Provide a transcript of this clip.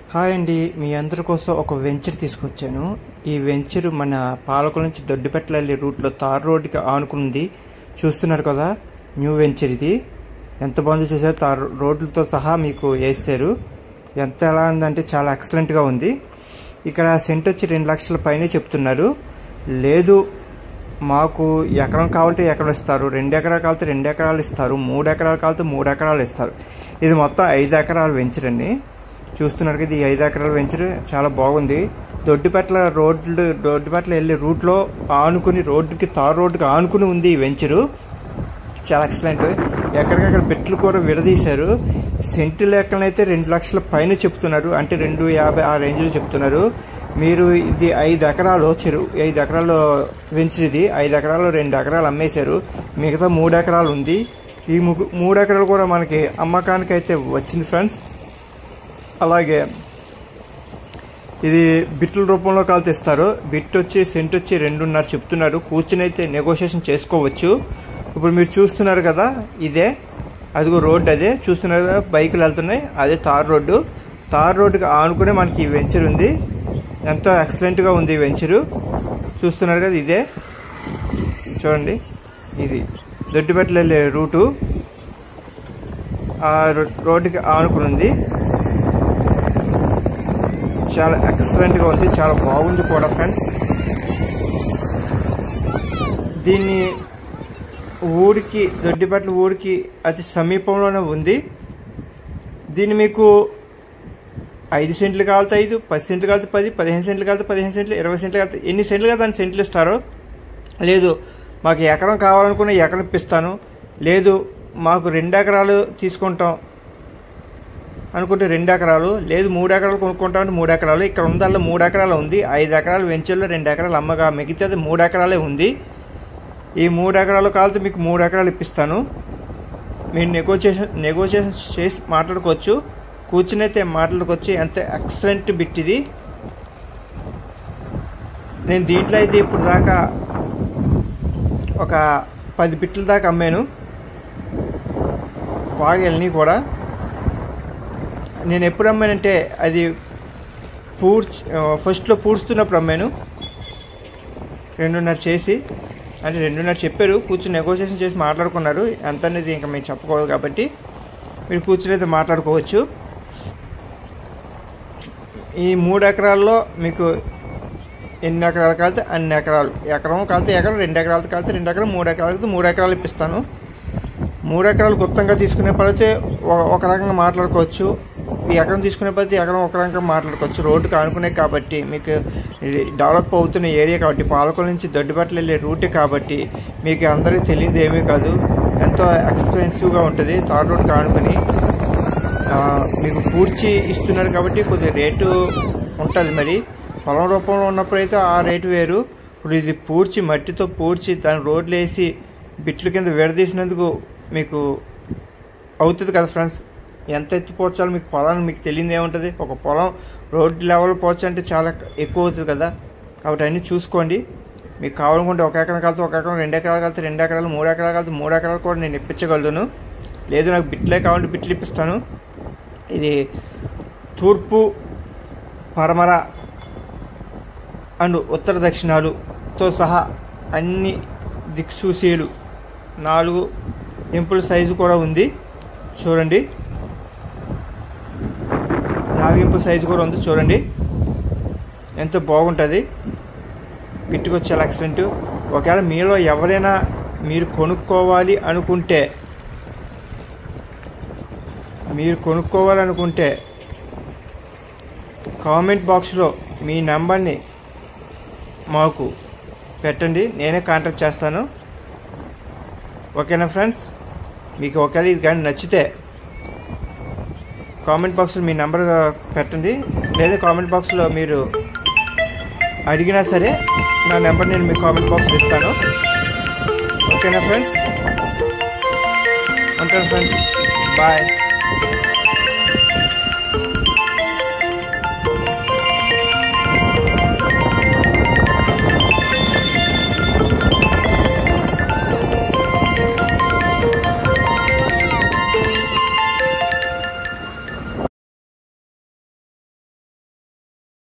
hi అండి మీ అందరి కోసం ఒక వెంచర్ తీసుకొచ్చాను ఈ వెంచర్ మన పాలకుల నుంచి దొడ్డిపెట్ల వెళ్ళే రూట్లో తార్ రోడ్డుకి ఆనుకుంది చూస్తున్నారు కదా న్యూ వెంచర్ ఇది ఎంత బాగుందో చూసారు తార్ రోడ్లతో సహా మీకు వేసారు ఎంత ఎలా ఉందంటే చాలా ఎక్సలెంట్గా ఉంది ఇక్కడ సెంట్ వచ్చి రెండు లక్షల పైనే చెప్తున్నారు లేదు మాకు ఎకరం కావాలంటే ఎకరం ఇస్తారు రెండు ఎకరాలు కావాలంటే రెండు ఎకరాలు ఇస్తారు మూడు ఎకరాలు కావాలంటే మూడు ఎకరాలు ఇస్తారు ఇది మొత్తం ఐదు ఎకరాలు వెంచర్ అండి చూస్తున్నారు కదా ఈ ఐదు ఎకరాల వెంచర్ చాలా బాగుంది దొడ్డిపట్ల రోడ్లు దొడ్డిపట్ల వెళ్ళే రూట్లో ఆనుకుని రోడ్డుకి తార్ రోడ్డుకి ఆనుకుని ఉంది ఈ వెంచరు చాలా ఎక్సలెంట్ ఎక్కడికక్కడ బెట్లు కూడా విడదీశారు సెంటు లెక్కనైతే రెండు లక్షల పైన చెప్తున్నారు అంటే రెండు యాభై ఆ రేంజ్లో చెప్తున్నారు మీరు ఇది ఐదు ఎకరాలు చెరువు ఐదు ఎకరాలు వెంచర్ ఇది ఐదు ఎకరాలు రెండు ఎకరాలు అమ్మేశారు మిగతా మూడు ఎకరాలు ఉంది ఈ ముగ్గు మూడు ఎకరాలు కూడా మనకి అమ్మకానికి అయితే వచ్చింది ఫ్రెండ్స్ అలాగే ఇది బిట్ల రూపంలో కాల్ తెస్తారు బిట్ వచ్చి సెంట్ వచ్చి రెండున్నర చెప్తున్నారు కూర్చుని అయితే నెగోషియేషన్ చేసుకోవచ్చు ఇప్పుడు మీరు చూస్తున్నారు కదా ఇదే అదిగో రోడ్డు అదే చూస్తున్నారు కదా బైకులు వెళ్తున్నాయి అదే తార్ రోడ్డు తార్ రోడ్డుకి ఆనుకునే మనకి ఈ వెంచర్ ఉంది ఎంతో ఎక్సలెంట్గా ఉంది ఈ వెంచరు చూస్తున్నారు కదా ఇదే చూడండి ఇది దొడ్డిపెట్టలు వెళ్ళే రూటు ఆ రో- రోడ్డుకి ఆనుకుని ఉంది చాలా ఎక్సలెంట్గా ఉంది చాలా బాగుంది కూడా ఫ్రెండ్స్ దీన్ని ఊరికి దొడ్డిపట్ల ఊరికి అతి సమీపంలోనే ఉంది దీన్ని మీకు ఐదు సెంట్లు కావాలితే ఐదు పది సెంట్లు కావాలితే పది పదిహేను సెంట్లు కావాలితే పదిహేను సెంట్లు ఇరవై సెంట్లు కావాలితే ఎన్ని సెంట్లు కదా దాని సెంట్లు ఇస్తారో లేదు మాకు ఎకరం కావాలనుకున్న ఎకరం ఇప్పిస్తాను లేదు మాకు రెండు ఎకరాలు తీసుకుంటాం అనుకుంటే రెండు ఎకరాలు లేదు మూడు ఎకరాలు కొనుక్కుంటామంటే మూడు ఎకరాలు ఇక్కడ ఉందల్లా మూడు ఎకరాలు ఉంది ఐదు ఎకరాలు వెంచర్లో రెండు ఎకరాలు అమ్మగా మిగతాది మూడు ఎకరాలే ఉంది ఈ మూడు ఎకరాలు కాలితే మీకు మూడు ఎకరాలు ఇప్పిస్తాను మీరు నెగోషియేషన్ నెగోషియేషన్ చేసి మాట్లాడుకోవచ్చు కూర్చుని అయితే మాట్లాడుకోవచ్చు ఎంత ఎక్సలెంట్ బిట్ ఇది నేను దీంట్లో అయితే ఇప్పుడు దాకా ఒక పది బిట్ల దాకా అమ్మాను బాగా వెళ్ళినాయి కూడా నేను ఎప్పుడు అమ్మానంటే అది పూడ్చి ఫస్ట్లో పూడ్చుతున్నప్పుడు అమ్మాను రెండున్నర చేసి అంటే రెండున్నర చెప్పారు కూర్చుని నెగోషియేషన్ చేసి మాట్లాడుకున్నారు ఎంత అనేది ఇంకా మేము చెప్పకూడదు కాబట్టి మీరు కూర్చుని అయితే మాట్లాడుకోవచ్చు ఈ మూడు ఎకరాల్లో మీకు ఎన్ని ఎకరాలు కాలితే అన్ని ఎకరాలు ఎకరం కాలితే ఎకరం రెండు ఎకరాలు కాలితే రెండు ఎకరాలు మూడు ఎకరాలు కాలితే మూడు ఎకరాలు ఇప్పిస్తాను మూడు ఎకరాలు గుప్తంగా తీసుకునే పడితే ఒక- ఒక రకంగా మాట్లాడుకోవచ్చు ఈ ఎకరం తీసుకునే పడితే ఎకరం ఒక రకంగా మాట్లాడుకోవచ్చు రోడ్డుకి ఆనుకునే కాబట్టి మీకు ఇది డెవలప్ అవుతున్న ఏరియా కాబట్టి పాలకొల నుంచి దొడ్డిపట్ల వెళ్ళే రూటే కాబట్టి మీకు అందరికీ తెలియదు ఏమీ కాదు ఎంతో ఎక్స్పెన్సివ్గా ఉంటుంది తార్ రోడ్డుకి ఆనుకుని ఆ, మీకు పూడ్చి ఇస్తున్నారు కాబట్టి కొద్దిగా రేటు ఉంటుంది మరి పొలం రూపంలో ఉన్నప్పుడైతే ఆ రేటు వేరు ఇప్పుడు ఇది పూడ్చి మట్టితో పూడ్చి దాని రోడ్లు వేసి బిట్ల కింద విడదీసినందుకు మీకు అవుతుంది కదా ఫ్రెండ్స్ ఎంత ఎత్తి పోర్చాలో మీకు పొలాన్ని మీకు తెలియదు ఏముంటుంది ఒక పొలం రోడ్డు లెవెల్ పోర్చంటే చాలా ఎక్కువ అవుతుంది కదా కాబట్టి అన్నీ చూసుకోండి మీకు కావాలనుకుంటే ఒక ఎకరం కలితే ఒక ఎకరం రెండు ఎకరాలు కలితే రెండు ఎకరాలు మూడు ఎకరాలు కలితే మూడు ఎకరాలు కూడా నేను ఇప్పించగలను లేదు నాకు బిట్లే కావాలంటే బిట్లు ఇప్పిస్తాను ఇది తూర్పు పరమర అండ్ ఉత్తర దక్షిణాలుతో సహా అన్ని దిక్సూసీలు నాలుగు ఇంపుల సైజు కూడా ఉంది చూడండి నాలుగు ఇంపుల సైజు కూడా ఉంది చూడండి ఎంతో బాగుంటుంది పిట్టుకొచ్చే ఎక్సలెంట్ ఒకవేళ మీలో ఎవరైనా మీరు కొనుక్కోవాలి అనుకుంటే మీరు కొనుక్కోవాలనుకుంటే కామెంట్ బాక్స్లో మీ నెంబర్ని మాకు పెట్టండి నేనే కాంటాక్ట్ చేస్తాను ఓకేనా ఫ్రెండ్స్ మీకు ఒకవేళ ఇది కానీ నచ్చితే కామెంట్ బాక్స్లో మీ నెంబర్ పెట్టండి లేదా కామెంట్ బాక్స్లో మీరు అడిగినా సరే నా నెంబర్ నేను మీ కామెంట్ బాక్స్లో ఇస్తాను ఓకేనా ఫ్రెండ్స్ ఉంటాను ఫ్రెండ్స్ బాయ్